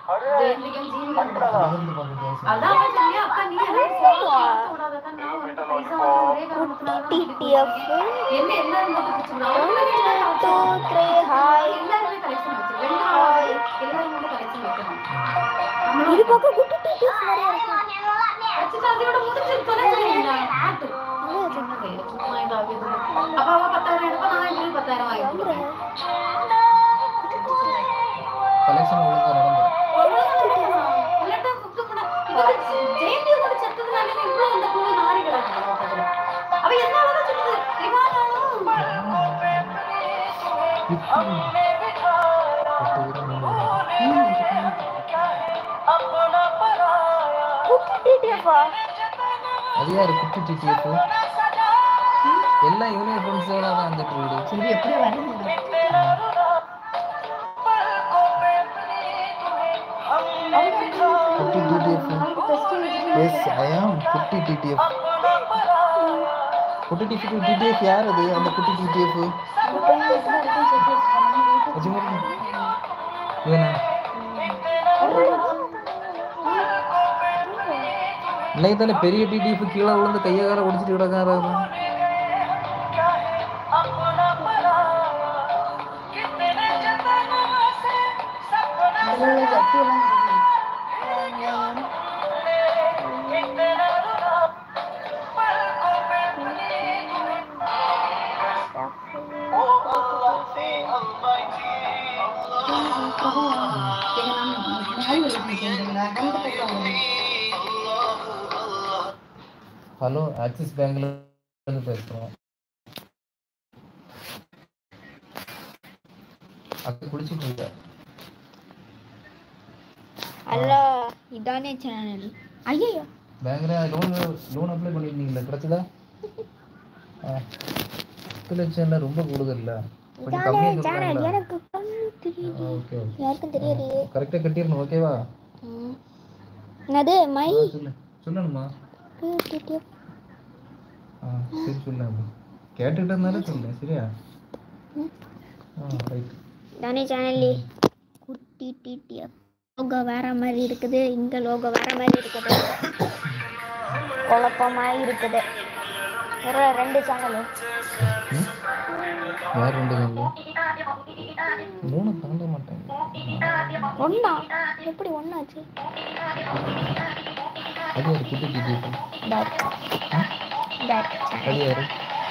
ஜெயந்திக்கும் gene வந்துடும். இருந்து பார்க்க அதான் அவன் சொன்னியா, அக்கா நீ என்ன சொல்ல விடாதக்கா, நான் உனக்கு பைசா வந்து ஒரே காரணத்துனால தான் டிடிஎஃப் என்ன எல்லாரும் மட்டும் பிடிச்சிருந்தா ஒண்ணு வீட்டுல டூ த்ரீ ஹாய் எல்லாருமே கலெக்ஷன் வச்சு ரெண்டு நாளாவே எல்லாரும் மட்டும் கலெக்ஷன் வைக்கணும் இது பார்க்க குட்டி டிடிஎஃப் மாதிரியா இருக்கு வச்சுட்டு அதோட முடிச்சு தொலைச்சிருக்கீங்களா ஆட்டு சொன்னதே சும்மா இது அது இது. அப்ப அவ பத்தாயிரம் எடுப்பா நான் இப்படி பத்தாயிரம் வாங்கிக்கிறேன் கலெக்ஷன் ஒழுங்கா நடந்தது இல்லாட்டா சுத்தம் பண்ண இவருக்கு ஜெயந்தியை கூட செத்ததுனால இவ்வளவு அந்த குழு நாரி கிடக்குது அவ என்னாலதான் சொல்லுது இவானாலும் குட்டி டிடிஎஃபா அது யாரு குட்டி டிடிஎஃப் எல்லாம் இவனே ஃப்ரெண்ட்ஸோட தான் வந்துட்டு இருக்குது சரி எப்படி வருது குட்டி டிடிஎஃப் எஸ் ஐ ஆம் குட்டி டிடிஎஃப் குட்டி டிடிஎஃப் டிடிஎஃப் யார் அது அந்த குட்டி டிடிஎஃப் இவனா இன்னைக்கு தானே பெரிய டிடிஎஃப் கீழே விழுந்து கையை கார ஒடிச்சிட்டு கிடக்காரு ஹலோ ஆக்சிஸ் பேங்க்ல இருந்து பேசுறோம் அக்கா குளிச்சுட்டு இருக்கா ஹலோ இதானே சேனல் ஐயோ பேங்க்ல லோன் லோன் அப்ளை பண்ணிருந்தீங்களா கிடைச்சதா பத்து லட்சம் ரொம்ப கூடுதல்ல கொஞ்சம் இதானே கம்மியா சேனல் சொல்றாங்களா எனக்கு கண்ணு தெரியுது ஓகே ஓகே யாருக்கும் தெரியலையே கரெக்டாக கட்டிடணும் ஓகேவா ம். என்னது மை சொல்லு சொல்லணுமா டிடிஎஃப் ஆ சரி சொல்லு அப்படி கேட்டுக்கிட்டு இருந்தாலும் சொல்லு சரியா ஆ ரைட் தானே சேனல் குட்டி டிடிஎஃப் லோகோ வேற மாதிரி இருக்குது இங்க லோகோ வேற மாதிரி இருக்குது குழப்பமா இருக்குது வேற ரெண்டு சேனலு யார் ரெண்டு நாள் மூணு தாண்ட மாட்டாங்க ஒண்ணா எப்படி ஒண்ணாச்சு அது ஒரு குட்டி குட்டி தட் தட் அது யாரு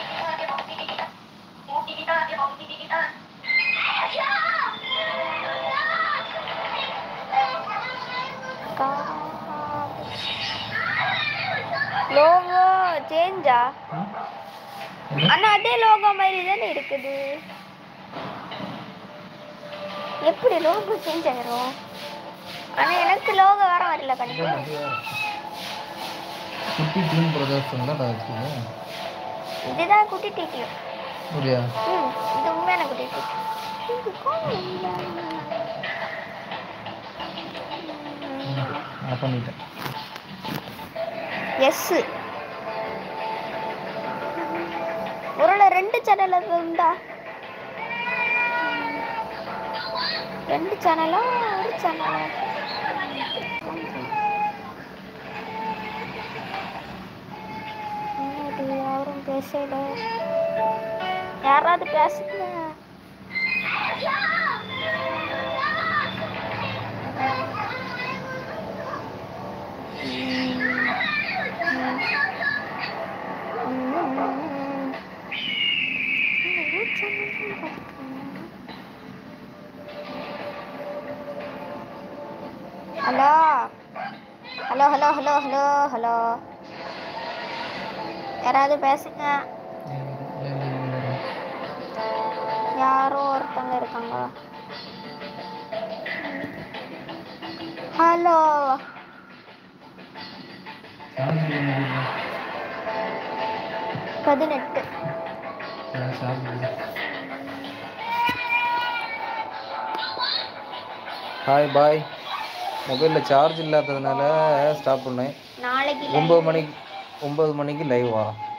லோகோ சேஞ்சா ம்? ஆனா அதே லோகோ மாதிரி தானே இருக்குது எப்படி லோகோ சேஞ்ச் ஆயிரும் ஆனா எனக்கு லோகோ வேற வரல கண்டிப்பா அது யாரு? குட்டி டீம் பிரதர்ஸ் தான் நான் வச்சுருக்கேன் இதுதான் குட்டி டிடிஎஃப் அப்படியா ம் இது உண்மையான குட்டி டிடிஎஃப் நான் பண்ணிட்டேன் எஸ் ஒருவேளை ரெண்டு சேனல் இருந்தா ரெண்டு சேனலா ஒரு சேனலா என்னது யாரும் பேசல யாராவது பேசுங்க hello hello hello hello hello hello யாராவது பேசுங்க யாரோ ஒருத்தங்க இருக்காங்க ஹலோ பதினெட்டு ஹாய் பாய் மொபைலில் சார்ஜ் இல்லாததுனால ஸ்டாப் பண்ணேன் நாளைக்கு ஒம்பது மணிக்கு ஒம்பது மணிக்கு லைவ் வரோம்